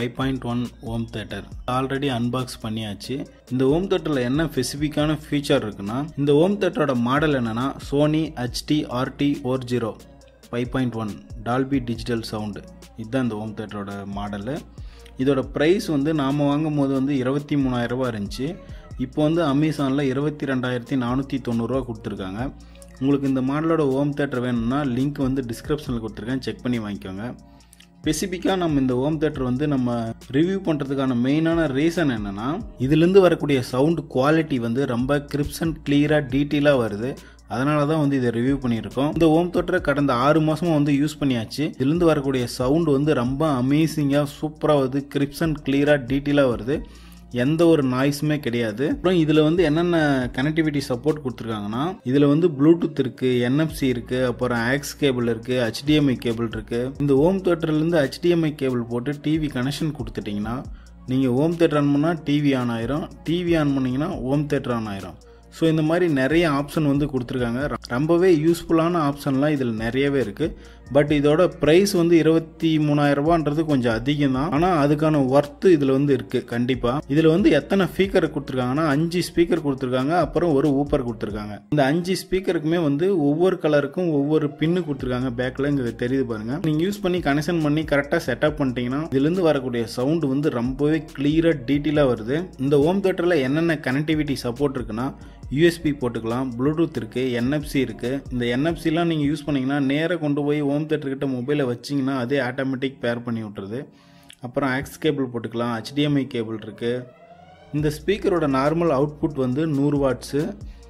five point one home theater already unbox பண்ணியாச்சு இந்த home தேட்டரில் என்ன ஸ்பெசிஃபிக்கான ஃபீச்சர் இருக்குன்னா இந்த ஹோம் தேட்டரோட மாடல் என்னன்னா Sony HD RT four zero five point one Dolby digital sound இதுதான் இந்த ஹோம் தேட்டரோட மாடலு இதோட ப்ரைஸ் வந்து நாம் வாங்கும் போது வந்து இருபத்தி மூணாயிரரூபா இருந்துச்சு இப்போ வந்து அமேசானில் இருபத்தி ரெண்டாயிரத்தி நானூற்றி தொண்ணூறுரூவா கொடுத்துருக்காங்க உங்களுக்கு இந்த மாடலோட ஹோம் தேட்டர் வேணும்னா லிங்க் வந்து டிஸ்கிரிப்ஷனில் கொடுத்துருக்கேன் செக் பண்ணி வாங்கிக்கோங்க ஸ்பெசிஃபிக்காக நம்ம இந்த ஹோம் தேட்டர் வந்து நம்ம ரிவ்யூ பண்ணுறதுக்கான மெயினான ரீசன் என்னென்னா இதுலேருந்து வரக்கூடிய சவுண்ட் குவாலிட்டி வந்து ரொம்ப கிரிப்ஸ் அண்ட் கிளியராக டீட்டெயிலாக வருது அதனால தான் வந்து இதை ரிவ்யூ பண்ணியிருக்கோம் இந்த ஹோம் தேட்டரை கடந்த ஆறு மாதமாக வந்து யூஸ் பண்ணியாச்சு இதுலேருந்து வரக்கூடிய சவுண்ட் வந்து ரொம்ப அமேசிங்காக சூப்பராக வருது கிரிப்ஸ் அண்ட் கிளியராக டீட்டெயிலாக வருது எந்த ஒரு நாய்ஸுமே கிடையாது அப்புறம் இதில் வந்து என்னென்ன கனெக்டிவிட்டி சப்போர்ட் கொடுத்துருக்காங்கன்னா இதில் வந்து ப்ளூடூத் இருக்குது என்எஃப்சி இருக்குது அப்புறம் ஆக்ஸ் கேபிள் இருக்குது ஹெச்டிஎம்ஐ கேபிள் இருக்குது இந்த ஹோம் தேட்டர்லேருந்து ஹெச்டிஎம்ஐ கேபிள் போட்டு டிவி கனெக்ஷன் கொடுத்துட்டிங்கன்னா நீங்கள் ஹோம் தேட்டர் ஆன் பண்ணால் டிவி ஆன் ஆயிரும் டிவி ஆன் பண்ணிங்கன்னா ஹோம் தேட்டர் ஆன் ஆயிரும் ஸோ இந்த மாதிரி நிறைய ஆப்ஷன் வந்து கொடுத்துருக்காங்க ரொம்பவே யூஸ்ஃபுல்லான ஆப்ஷன்லாம் இதில் நிறையவே இருக்குது பட் இதோட ப்ரைஸ் வந்து இருபத்தி மூணாயிரரூபான்றது கொஞ்சம் அதிகம் தான் ஆனால் அதுக்கான ஒர்த்து இதில் வந்து இருக்குது கண்டிப்பாக இதில் வந்து எத்தனை ஸ்பீக்கர் கொடுத்துருக்காங்கன்னா அஞ்சு ஸ்பீக்கர் கொடுத்துருக்காங்க அப்புறம் ஒரு ஊப்பர் கொடுத்துருக்காங்க இந்த அஞ்சு ஸ்பீக்கருக்குமே வந்து ஒவ்வொரு கலருக்கும் ஒவ்வொரு பின்னு கொடுத்துருக்காங்க பேக்கில் இங்கே தெரியுது பாருங்க நீங்கள் யூஸ் பண்ணி கனெக்ஷன் பண்ணி கரெக்டாக செட்டப் பண்ணிட்டீங்கன்னா இதுலேருந்து வரக்கூடிய சவுண்டு வந்து ரொம்பவே கிளியராக டீட்டெயிலாக வருது இந்த ஹோம் தேட்டரில் என்னென்ன கனெக்டிவிட்டி சப்போர்ட் இருக்குன்னா யூஎஸ்பி போட்டுக்கலாம் ப்ளூடூத் இருக்குது என்எஃப்சி இருக்குது இந்த என்எஃப்சிலாம் நீங்கள் யூஸ் பண்ணிங்கன்னா நேராக கொண்டு போய் ஹோம் தேட்டர்கிட்ட மொபைலை வச்சிங்கன்னா அதே ஆட்டோமேட்டிக் பேர் பண்ணி விட்டுருது அப்புறம் ஆக்ஸ் கேபிள் போட்டுக்கலாம் ஹெச்டிஎம்ஐ கேபிள் இருக்குது இந்த ஸ்பீக்கரோட நார்மல் அவுட்புட் வந்து நூறு வாட்ஸு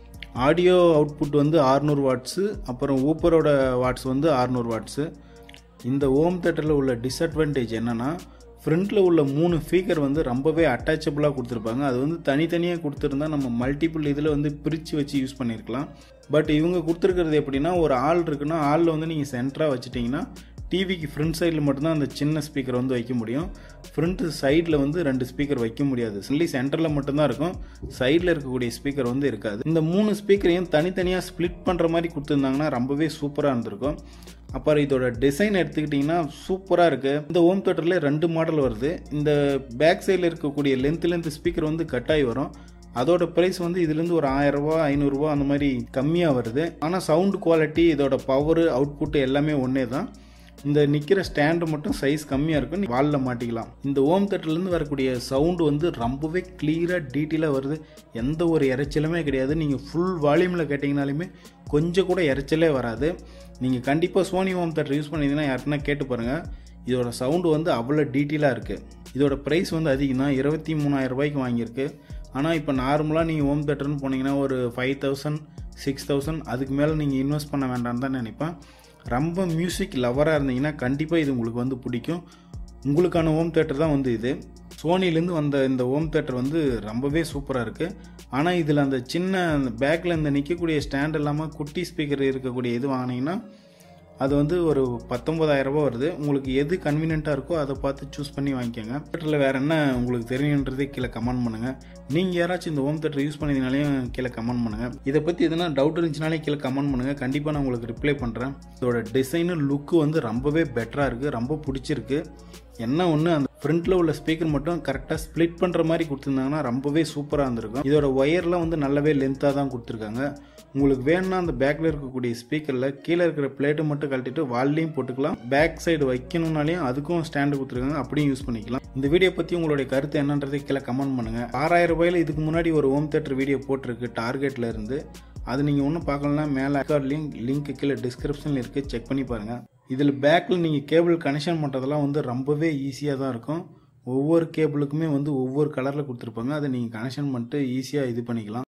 ஆடியோ அவுட்புட் வந்து ஆறுநூறு வாட்ஸு அப்புறம் ஊப்பரோட வாட்ஸ் வந்து ஆறுநூறு வாட்ஸு இந்த ஹோம் தேட்டரில் உள்ள டிஸ்அட்வான்டேஜ் என்னென்னா ஃப்ரண்ட்டில் உள்ள மூணு ஸ்பீக்கர் வந்து ரொம்பவே அட்டாச்சபிளாக கொடுத்துருப்பாங்க அது வந்து தனித்தனியாக கொடுத்துருந்தா நம்ம மல்டிபிள் இதில் வந்து பிரித்து வச்சு யூஸ் பண்ணியிருக்கலாம் பட் இவங்க கொடுத்துருக்கிறது எப்படின்னா ஒரு ஆள் இருக்குன்னா ஆளில் வந்து நீங்கள் சென்டராக வச்சுட்டிங்கன்னா டிவிக்கு ஃப்ரண்ட் சைடில் மட்டும்தான் அந்த சின்ன ஸ்பீக்கர் வந்து வைக்க முடியும் ஃப்ரண்ட் சைடில் வந்து ரெண்டு ஸ்பீக்கர் வைக்க முடியாது ஒன்லி சென்டரில் மட்டும்தான் இருக்கும் சைடில் இருக்கக்கூடிய ஸ்பீக்கர் வந்து இருக்காது இந்த மூணு ஸ்பீக்கரையும் தனித்தனியாக ஸ்ப்ளிட் பண்ணுற மாதிரி கொடுத்துருந்தாங்கன்னா ரொம்பவே சூப்பராக இருந்திருக்கும் அப்புறம் இதோட டிசைன் எடுத்துக்கிட்டிங்கன்னா சூப்பராக இருக்குது இந்த ஹோம் தேட்டரில் ரெண்டு மாடல் வருது இந்த பேக் சைடில் இருக்கக்கூடிய லென்த் லென்த் ஸ்பீக்கர் வந்து கட்டாயி வரும் அதோட ப்ரைஸ் வந்து இதுலேருந்து ஒரு ஆயிரரூபா ஐநூறுரூவா அந்த மாதிரி கம்மியாக வருது ஆனால் சவுண்ட் குவாலிட்டி இதோட பவர் அவுட்புட் எல்லாமே ஒன்றே தான் இந்த நிற்கிற ஸ்டாண்டு மட்டும் சைஸ் கம்மியாக இருக்கும் நீ வாலில் மாட்டிக்கலாம் இந்த ஹோம் தேட்டர்லேருந்து வரக்கூடிய சவுண்டு வந்து ரொம்பவே கிளியராக டீட்டெயிலாக வருது எந்த ஒரு இறைச்சலுமே கிடையாது நீங்கள் ஃபுல் வால்யூமில் கேட்டிங்கனாலுமே கொஞ்சம் கூட இறைச்சலே வராது நீங்கள் கண்டிப்பாக சோனி ஹோம் தேட்டர் யூஸ் பண்ணிங்கன்னா யாருக்குன்னா கேட்டு பாருங்கள் இதோட சவுண்டு வந்து அவ்வளோ டீட்டெயிலாக இருக்குது இதோட ப்ரைஸ் வந்து அதிகம் தான் இருபத்தி மூணாயிரம் ரூபாய்க்கு வாங்கியிருக்கு ஆனால் இப்போ நார்மலாக நீங்கள் ஹோம் தேட்டர்னு போனீங்கன்னா ஒரு ஃபைவ் தௌசண்ட் சிக்ஸ் தௌசண்ட் அதுக்கு மேலே நீங்கள் இன்வெஸ்ட் பண்ண வேண்டாம்னு தான் நினைப்பேன் ரொம்ப மியூசிக் லவராக இருந்தீங்கன்னா கண்டிப்பாக இது உங்களுக்கு வந்து பிடிக்கும் உங்களுக்கான ஹோம் தேட்டர் தான் வந்து இது சோனிலேருந்து வந்த இந்த ஹோம் தேட்டர் வந்து ரொம்பவே சூப்பராக இருக்குது ஆனால் இதில் அந்த சின்ன அந்த பேக்கில் இந்த நிற்கக்கூடிய ஸ்டாண்ட் இல்லாமல் குட்டி ஸ்பீக்கர் இருக்கக்கூடிய இது வாங்கினீங்கன்னா அது வந்து ஒரு பத்தொம்பதாயிரம் ரூபாய் வருது உங்களுக்கு எது கன்வீனியண்ட்டாக இருக்கோ அதை பார்த்து சூஸ் பண்ணி வாங்கிக்கோங்க தேட்டரில் வேறு என்ன உங்களுக்கு தெரியுன்றதே கீழே கமெண்ட் பண்ணுங்கள் நீங்கள் யாராச்சும் இந்த ஹோம் தேட்டர் யூஸ் பண்ணிங்கனாலையும் கீழே கமெண்ட் பண்ணுங்கள் இதை பற்றி எதனா டவுட் இருந்துச்சுனாலே கீழே கமெண்ட் பண்ணுங்கள் கண்டிப்பாக நான் உங்களுக்கு ரிப்ளை பண்ணுறேன் இதோட டிசைனு லுக்கு வந்து ரொம்பவே பெட்டராக இருக்குது ரொம்ப பிடிச்சிருக்கு என்ன ஒன்று அந்த ஃப்ரண்ட்டில் உள்ள ஸ்பீக்கர் மட்டும் கரெக்டாக ஸ்ப்ளிட் பண்ணுற மாதிரி கொடுத்துருந்தாங்கன்னா ரொம்பவே சூப்பராக இருந்திருக்கும் இதோட ஒயர்லாம் வந்து நல்லாவே லென்த்தாக தான் கொடுத்துருக்காங்க உங்களுக்கு வேணும்னா அந்த பேக்கில் இருக்கக்கூடிய ஸ்பீக்கரில் கீழே இருக்கிற பிளேட்டை மட்டும் கழட்டிட்டு வால்லையும் போட்டுக்கலாம் பேக் சைடு வைக்கணும்னாலையும் அதுக்கும் ஸ்டாண்டு கொடுத்துருக்காங்க அப்படியும் யூஸ் பண்ணிக்கலாம் இந்த வீடியோ பற்றி உங்களுடைய கருத்து என்னன்றதை கீழே கமெண்ட் பண்ணுங்கள் ஆறாயிரம் ரூபாயில் இதுக்கு முன்னாடி ஒரு ஹோம் தேட்டர் வீடியோ போட்டிருக்கு டார்கெட்டில் இருந்து அது நீங்கள் ஒன்றும் பார்க்கலன்னா மேலே அக்கார்ட் லிங்க் லிங்க் கீழே டிஸ்கிரிப்ஷனில் இருக்குது செக் பண்ணி பாருங்கள் இதில் பேக்கில் நீங்கள் கேபிள் கனெக்ஷன் பண்ணுறதெல்லாம் வந்து ரொம்பவே ஈஸியாக தான் இருக்கும் ஒவ்வொரு கேபிளுக்குமே வந்து ஒவ்வொரு கலரில் கொடுத்துருப்பாங்க அதை நீங்கள் கனெக்ஷன் பண்ணிட்டு ஈஸியாக இது பண்ணிக்கலாம்